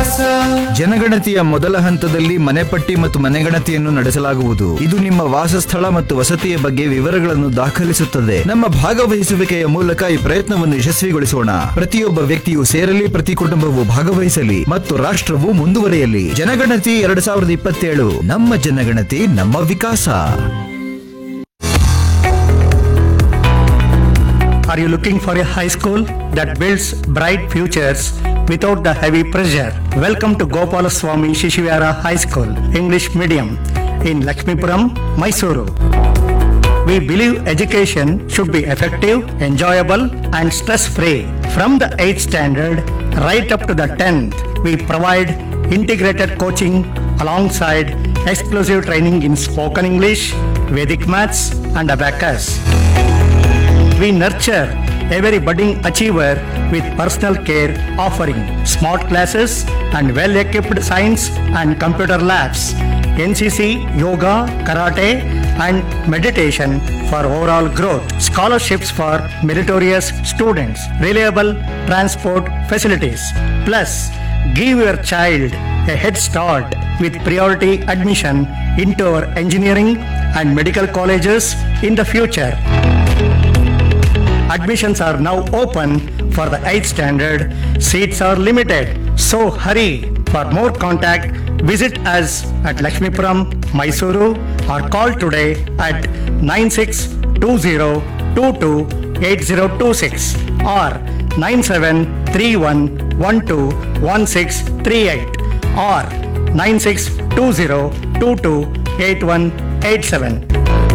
ವಿಕಾಸ ಜನಗಣತಿಯ ಮೊದಲ ಹಂತದಲ್ಲಿ ಮನೆಪಟ್ಟಿ ಮತ್ತು ಮನೆಗಣತಿಯನ್ನು ನಡೆಸಲಾಗುವುದು ಇದು ನಿಮ್ಮ ವಾಸಸ್ಥಳ ಮತ್ತು ವಸತಿಯ ಬಗ್ಗೆ ವಿವರಗಳನ್ನು ದಾಖಲಿಸುತ್ತದೆ ನಮ್ಮ ಭಾಗವಹಿಸುವಿಕೆಯ ಮೂಲಕ ಈ ಪ್ರಯತ್ನವನ್ನು ಯಶಸ್ವಿಗೊಳಿಸೋಣ ಪ್ರತಿಯೊಬ್ಬ ವ್ಯಕ್ತಿಯು ಸೇರಲಿ ಪ್ರತಿ ಕುಟುಂಬವು ಭಾಗವಹಿಸಲಿ ಮತ್ತು ರಾಷ್ಟ್ರವು ಮುಂದುವರಿಯಲಿ ಜನಗಣತಿ ಎರಡ್ ಸಾವಿರದ ಇಪ್ಪತ್ತೇಳು ನಮ್ಮ ಜನಗಣತಿ ನಮ್ಮ ವಿಕಾಸ Are you looking for a high school that builds bright futures without the heavy pressure? Welcome to Gopalaswamy Shishivara High School, English Medium, in Lakshmipuram, Mysuru. We believe education should be effective, enjoyable, and stress free. From the 8th standard right up to the 10th, we provide integrated coaching alongside exclusive training in spoken English, Vedic maths, and abacus. We nurture every budding achiever with personal care offering smart classes and well equipped science and computer labs, NCC, yoga, karate, and meditation for overall growth, scholarships for meritorious students, reliable transport facilities. Plus, give your child a head start with priority admission into our engineering and medical colleges in the future. Admissions are now open for the 8th standard. Seats are limited. So hurry. For more contact, visit us at Lakshmipuram, Mysuru or call today at 9620228026 or 9731121638 or 9620228187.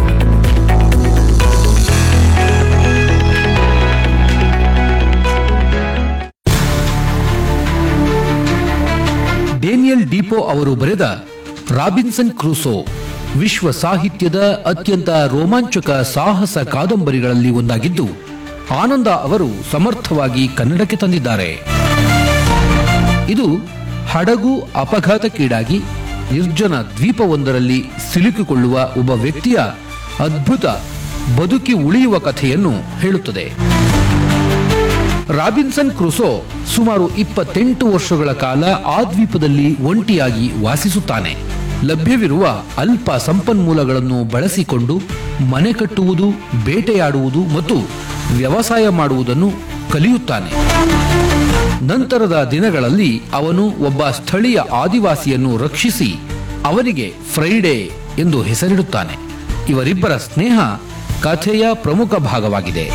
Daniel Defoe ಅವರು ಬರೆದ Robinson Crusoe ವಿಶ್ವ ಸಾಹಿತ್ಯದ ಅತ್ಯಂತ ರೋಮಾಂಚಕ ಸಾಹಸ ಕಾದಂಬರಿಗಳಲ್ಲಿ ಒಂದಾಗಿದ್ದು ಆನಂದ ಅವರು ಸಮರ್ಥವಾಗಿ ಕನ್ನಡಕ್ಕೆ ತಂದಿದ್ದಾರೆ ಇದು ಹಡಗು ಅಪಘಾತಕ್ಕೀಡಾಗಿ ನಿರ್ಜನ ದ್ವೀಪವೊಂದರಲ್ಲಿ ಸಿಲುಕಿಕೊಳ್ಳುವ ಒಬ್ಬ ವ್ಯಕ್ತಿಯ ಅದ್ಭುತ ಬದುಕಿ ಉಳಿಯುವ ಕಥೆಯನ್ನು ಹೇಳುತ್ತದೆ ರಾಬಿನ್ಸನ್ ಕ್ರುಸೋ ಸುಮಾರು ಇಪ್ಪತ್ತೆಂಟು ವರ್ಷಗಳ ಕಾಲ ಆ ದ್ವೀಪದಲ್ಲಿ ಒಂಟಿಯಾಗಿ ವಾಸಿಸುತ್ತಾನೆ ಲಭ್ಯವಿರುವ ಅಲ್ಪ ಸಂಪನ್ಮೂಲಗಳನ್ನು ಬಳಸಿಕೊಂಡು ಮನೆ ಕಟ್ಟುವುದು ಬೇಟೆಯಾಡುವುದು ಮತ್ತು ವ್ಯವಸಾಯ ಮಾಡುವುದನ್ನು ಕಲಿಯುತ್ತಾನೆ ನಂತರದ ದಿನಗಳಲ್ಲಿ ಅವನು ಒಬ್ಬ ಸ್ಥಳೀಯ ಆದಿವಾಸಿಯನ್ನು ರಕ್ಷಿಸಿ ಅವನಿಗೆ ಫ್ರೈಡೆ ಎಂದು ಹೆಸರಿಡುತ್ತಾನೆ ಇವರಿಬ್ಬರ ಸ್ನೇಹ ಕಥೆಯ ಪ್ರಮುಖ ಭಾಗವಾಗಿದೆ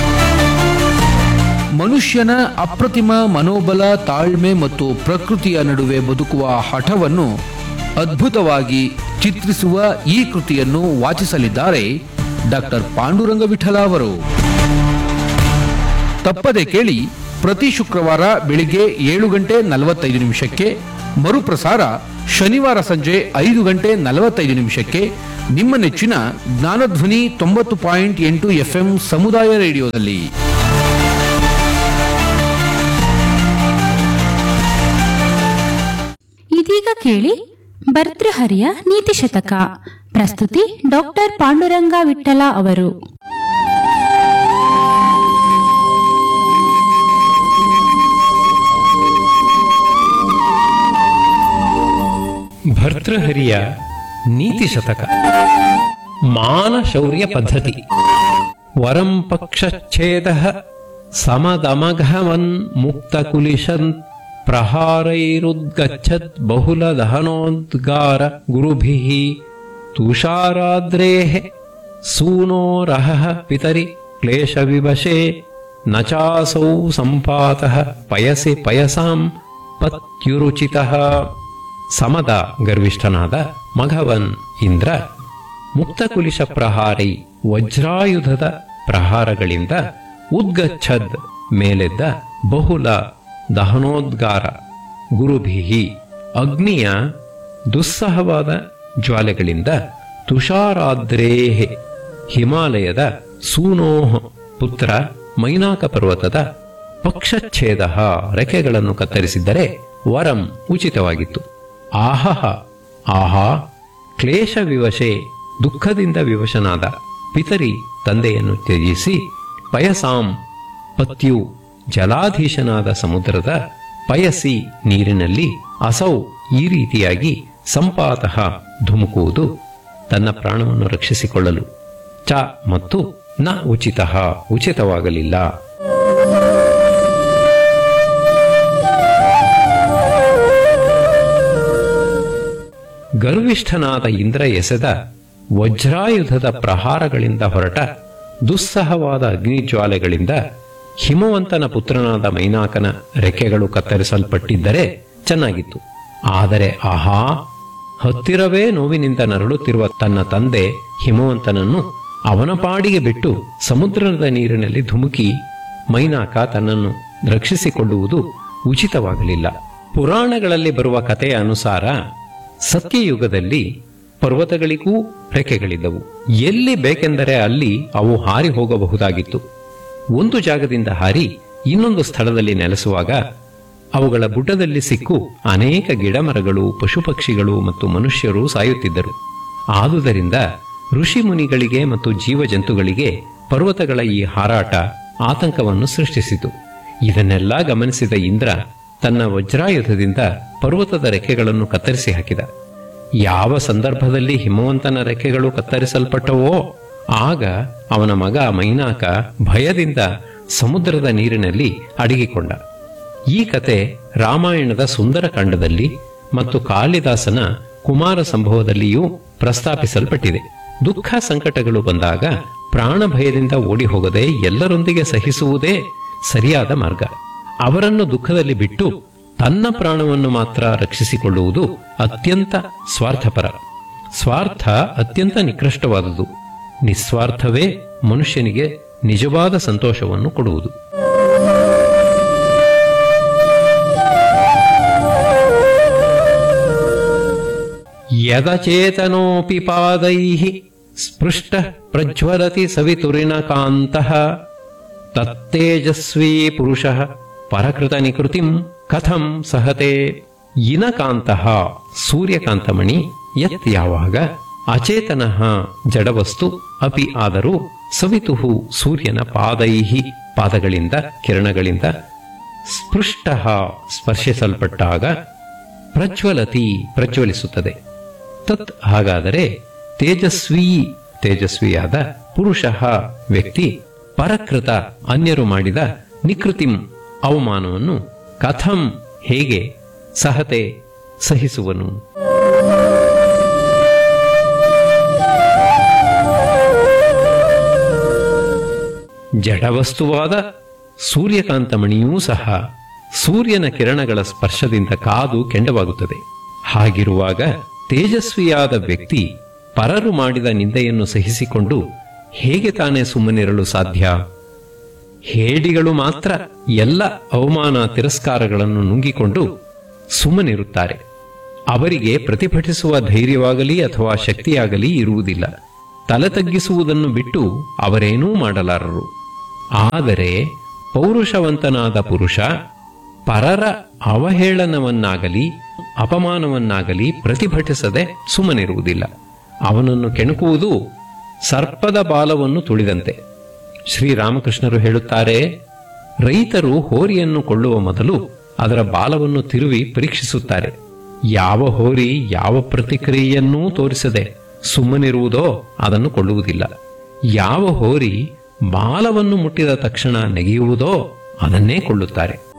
ಮನುಷ್ಯನ ಅಪ್ರತಿಮ ಮನೋಬಲ ತಾಳ್ಮೆ ಮತ್ತು ಪ್ರಕೃತಿಯ ನಡುವೆ ಬದುಕುವ ಹಠವನ್ನು ಅದ್ಭುತವಾಗಿ ಚಿತ್ರಿಸುವ ಈ ಕೃತಿಯನ್ನು ವಾಚಿಸಲಿದ್ದಾರೆ ಡಾಕ್ಟರ್ ಪಾಂಡುರಂಗ ವಿಠಲ ಅವರು ತಪ್ಪದೆ ಕೇಳಿ ಪ್ರತಿ ಶುಕ್ರವಾರ ಬೆಳಿಗ್ಗೆ ಏಳು ಗಂಟೆ ನಲವತ್ತೈದು ನಿಮಿಷಕ್ಕೆ ಮರುಪ್ರಸಾರ ಶನಿವಾರ ಸಂಜೆ ಐದು ಗಂಟೆ ನಲವತ್ತೈದು ನಿಮಿಷಕ್ಕೆ ನಿಮ್ಮ ನೆಚ್ಚಿನ ಜ್ಞಾನಧ್ವನಿ ತೊಂಬತ್ತು ಪಾಯಿಂಟ್ ಎಂಟು ಎಫ್ಎಂ ಸಮುದಾಯ ರೇಡಿಯೋದಲ್ಲಿ ಇದೀಗ ಕೇಳಿ ಭರ್ತೃಹರಿಯ ನೀತಿ ಶತಕ ಪ್ರಸ್ತುತಿ ಡಾಕ್ಟರ್ ಪಾಂಡುರಂಗ ವಿಠಲ ಅವರು ಭರ್ತೃಹರಿಯ ನೀತಿ ಶತಕ ಮಾನ ಶೌರ್ಯ ಪದ್ಧತಿ ವರಂ ಪಕ್ಷಚ್ಛೇದ ಸಮದಮಘವನ್ ಮುಕ್ತಕುಲಿಶನ್ ಪ್ರಹಾರೈರುದ್ಗಚ್ಚತ್ ಬಹುಲ ದಹನೋದ್ಗಾರ ಗುರುಭಿಃ ತುಷಾರಾದ್ರೇಃ ಸೂನೋರಹಃ ಪಿತರಿ ಕ್ಲೇಶವಿವಶೇ ನ ಚಾಸೌ ಸಂಪಾತಃ ಪಯಸಿ ಪಯಸಾಂ ಪತ್ಯುರುಚಿತಃ ಸಮದ ಗರ್ವಿಷ್ಠನಾದ ಮಘವನ್ ಇಂದ್ರ ಮುಕ್ತಕುಲಿಶ ಪ್ರಹಾರೈ ವಜ್ರಾಯುಧದ ಪ್ರಹಾರಗಳಿಂದ ಉದ್ಗಚ್ಛದ್ ಮೇಲೆದ್ದ ಬಹುಲ ದಹನೋದ್ಗಾರ ಗುರುಭಿಹಿ ಅಗ್ನಿಯ ದುಸ್ಸಹವಾದ ಜ್ವಾಲೆಗಳಿಂದ ತುಷಾರಾದ್ರೇಹೆ ಹಿಮಾಲಯದ ಸೂನೋಹ ಪುತ್ರ ಮೈನಾಕ ಪರ್ವತದ ಪಕ್ಷಚ್ಛೇದ ರೆಕ್ಕೆಗಳನ್ನು ಕತ್ತರಿಸಿದ್ದರೆ ವರಂ ಉಚಿತವಾಗಿತ್ತು ಆಹಹ ಆಹಾ ಕ್ಲೇಶ ವಿವಶೆ ದುಃಖದಿಂದ ವಿವಶನಾದ ಪಿತರಿ ತಂದೆಯನ್ನು ತ್ಯಜಿಸಿ ಪಯಸಾಂ ಪತ್ಯು ಜಲಾಧೀಶನಾದ ಸಮುದ್ರದ ಪಯಸಿ ನೀರಿನಲ್ಲಿ ಅಸೌ ಈ ರೀತಿಯಾಗಿ ಸಂಪಾತಃ ಧುಮುಕುವುದು ತನ್ನ ಪ್ರಾಣವನ್ನು ರಕ್ಷಿಸಿಕೊಳ್ಳಲು ಚ ಮತ್ತು ನ ಉಚಿತ ಉಚಿತವಾಗಲಿಲ್ಲ ಗರ್ವಿಷ್ಠನಾದ ಇಂದ್ರ ಎಸೆದ ವಜ್ರಾಯುಧದ ಪ್ರಹಾರಗಳಿಂದ ಹೊರಟ ದುಸ್ಸಹವಾದ ಅಗ್ನಿಜ್ವಾಲೆಗಳಿಂದ ಹಿಮವಂತನ ಪುತ್ರನಾದ ಮೈನಾಕನ ರೆಕ್ಕೆಗಳು ಕತ್ತರಿಸಲ್ಪಟ್ಟಿದ್ದರೆ ಚೆನ್ನಾಗಿತ್ತು ಆದರೆ ಆಹಾ ಹತ್ತಿರವೇ ನೋವಿನಿಂದ ನರಳುತ್ತಿರುವ ತನ್ನ ತಂದೆ ಹಿಮವಂತನನ್ನು ಅವನ ಪಾಡಿಗೆ ಬಿಟ್ಟು ಸಮುದ್ರದ ನೀರಿನಲ್ಲಿ ಧುಮುಕಿ ಮೈನಾಕ ತನ್ನನ್ನು ರಕ್ಷಿಸಿಕೊಳ್ಳುವುದು ಉಚಿತವಾಗಲಿಲ್ಲ ಪುರಾಣಗಳಲ್ಲಿ ಬರುವ ಕಥೆಯ ಅನುಸಾರ ಸತ್ಯಯುಗದಲ್ಲಿ ಪರ್ವತಗಳಿಗೂ ರೆಕ್ಕೆಗಳಿದ್ದವು ಎಲ್ಲಿ ಬೇಕೆಂದರೆ ಅಲ್ಲಿ ಅವು ಹಾರಿ ಹೋಗಬಹುದಾಗಿತ್ತು ಒಂದು ಜಾಗದಿಂದ ಹಾರಿ ಇನ್ನೊಂದು ಸ್ಥಳದಲ್ಲಿ ನೆಲೆಸುವಾಗ ಅವುಗಳ ಬುಡದಲ್ಲಿ ಸಿಕ್ಕು ಅನೇಕ ಗಿಡಮರಗಳು ಪಶುಪಕ್ಷಿಗಳು ಮತ್ತು ಮನುಷ್ಯರು ಸಾಯುತ್ತಿದ್ದರು ಆದುದರಿಂದ ಋಷಿ ಮುನಿಗಳಿಗೆ ಮತ್ತು ಜೀವಜಂತುಗಳಿಗೆ ಪರ್ವತಗಳ ಈ ಹಾರಾಟ ಆತಂಕವನ್ನು ಸೃಷ್ಟಿಸಿತು ಇದನ್ನೆಲ್ಲ ಗಮನಿಸಿದ ಇಂದ್ರ ತನ್ನ ವಜ್ರಾಯುಧದಿಂದ ಪರ್ವತದ ರೆಕ್ಕೆಗಳನ್ನು ಕತ್ತರಿಸಿ ಹಾಕಿದ ಯಾವ ಸಂದರ್ಭದಲ್ಲಿ ಹಿಮವಂತನ ರೆಕ್ಕೆಗಳು ಕತ್ತರಿಸಲ್ಪಟ್ಟವೋ ಆಗ ಅವನ ಮಗ ಮೈನಾಕ ಭಯದಿಂದ ಸಮುದ್ರದ ನೀರಿನಲ್ಲಿ ಅಡಗಿಕೊಂಡ ಈ ಕತೆ ರಾಮಾಯಣದ ಸುಂದರಕಾಂಡದಲ್ಲಿ ಮತ್ತು ಕಾಳಿದಾಸನ ಕುಮಾರ ಸಂಭವದಲ್ಲಿಯೂ ಪ್ರಸ್ತಾಪಿಸಲ್ಪಟ್ಟಿದೆ ದುಃಖ ಸಂಕಟಗಳು ಬಂದಾಗ ಪ್ರಾಣ ಭಯದಿಂದ ಓಡಿ ಹೋಗದೆ ಎಲ್ಲರೊಂದಿಗೆ ಸಹಿಸುವುದೇ ಸರಿಯಾದ ಮಾರ್ಗ ಅವರನ್ನು ದುಃಖದಲ್ಲಿ ಬಿಟ್ಟು ತನ್ನ ಪ್ರಾಣವನ್ನು ಮಾತ್ರ ರಕ್ಷಿಸಿಕೊಳ್ಳುವುದು ಅತ್ಯಂತ ಸ್ವಾರ್ಥಪರ ಸ್ವಾರ್ಥ ಅತ್ಯಂತ ನಿಕೃಷ್ಟವಾದುದು ನಿಸ್ವಾರ್ಥವೇ ಮನುಷ್ಯನಿಗೆ ನಿಜವಾದ ಸಂತೋಷವನ್ನು ಕೊಡುವುದು ಯದಚೇತನೋಪಿ ಪಾದೈಃ ಸ್ಪೃಷ್ಟ ಪ್ರಜ್ವಲತಿ ಸವಿತುರಿನ ಕಾಂತಃ ತತ್ತೇಜಸ್ವೀ ಪುರುಷಃ ಪರಕೃತ ನಿಕೃತಿಂ ಕಥಂ ಸಹತೆ ಇನಕಾಂತಃ ಸೂರ್ಯಕಾಂತಮಣಿ ಯತ್ ಯಾವಾಗ ಅಚೇತನಃ ಜಡವಸ್ತು ಅಪಿ ಆದರೂ ಸವಿತುಹು ಸೂರ್ಯನ ಪಾದೈಹಿ ಪಾದಗಳಿಂದ ಕಿರಣಗಳಿಂದ ಸ್ಪೃಷ್ಟ ಸ್ಪರ್ಶಿಸಲ್ಪಟ್ಟಾಗ ಪ್ರಜ್ವಲತಿ ಪ್ರಜ್ವಲಿಸುತ್ತದೆ ತತ್ ಹಾಗಾದರೆ ತೇಜಸ್ವಿ ತೇಜಸ್ವಿಯಾದ ಪುರುಷ ವ್ಯಕ್ತಿ ಪರಕೃತ ಅನ್ಯರು ಮಾಡಿದ ನಿಕೃತಿಂ ಅವಮಾನವನ್ನು ಕಥಂ ಹೇಗೆ ಸಹತೆ ಸಹಿಸುವನು ಜಡವಸ್ತುವಾದ ಸೂರ್ಯಕಾಂತಮಣಿಯೂ ಸಹ ಸೂರ್ಯನ ಕಿರಣಗಳ ಸ್ಪರ್ಶದಿಂದ ಕಾದು ಕೆಂಡವಾಗುತ್ತದೆ ಹಾಗಿರುವಾಗ ತೇಜಸ್ವಿಯಾದ ವ್ಯಕ್ತಿ ಪರರು ಮಾಡಿದ ನಿಂದೆಯನ್ನು ಸಹಿಸಿಕೊಂಡು ಹೇಗೆ ತಾನೇ ಸುಮ್ಮನಿರಲು ಸಾಧ್ಯ ಹೇಡಿಗಳು ಮಾತ್ರ ಎಲ್ಲ ಅವಮಾನ ತಿರಸ್ಕಾರಗಳನ್ನು ನುಂಗಿಕೊಂಡು ಸುಮ್ಮನಿರುತ್ತಾರೆ ಅವರಿಗೆ ಪ್ರತಿಭಟಿಸುವ ಧೈರ್ಯವಾಗಲಿ ಅಥವಾ ಶಕ್ತಿಯಾಗಲಿ ಇರುವುದಿಲ್ಲ ತಲೆ ತಗ್ಗಿಸುವುದನ್ನು ಬಿಟ್ಟು ಅವರೇನೂ ಮಾಡಲಾರರು ಆದರೆ ಪೌರುಷವಂತನಾದ ಪುರುಷ ಪರರ ಅವಹೇಳನವನ್ನಾಗಲಿ ಅಪಮಾನವನ್ನಾಗಲಿ ಪ್ರತಿಭಟಿಸದೆ ಸುಮ್ಮನಿರುವುದಿಲ್ಲ ಅವನನ್ನು ಕೆಣಕುವುದು ಸರ್ಪದ ಬಾಲವನ್ನು ತುಳಿದಂತೆ ಶ್ರೀರಾಮಕೃಷ್ಣರು ಹೇಳುತ್ತಾರೆ ರೈತರು ಹೋರಿಯನ್ನು ಕೊಳ್ಳುವ ಮೊದಲು ಅದರ ಬಾಲವನ್ನು ತಿರುವಿ ಪರೀಕ್ಷಿಸುತ್ತಾರೆ ಯಾವ ಹೋರಿ ಯಾವ ಪ್ರತಿಕ್ರಿಯೆಯನ್ನೂ ತೋರಿಸದೆ ಸುಮ್ಮನಿರುವುದೋ ಅದನ್ನು ಕೊಳ್ಳುವುದಿಲ್ಲ ಯಾವ ಹೋರಿ ಬಾಲವನ್ನು ಮುಟ್ಟಿದ ತಕ್ಷಣ ನೆಗೆಯುವುದೋ ಅದನ್ನೇ ಕೊಳ್ಳುತ್ತಾರೆ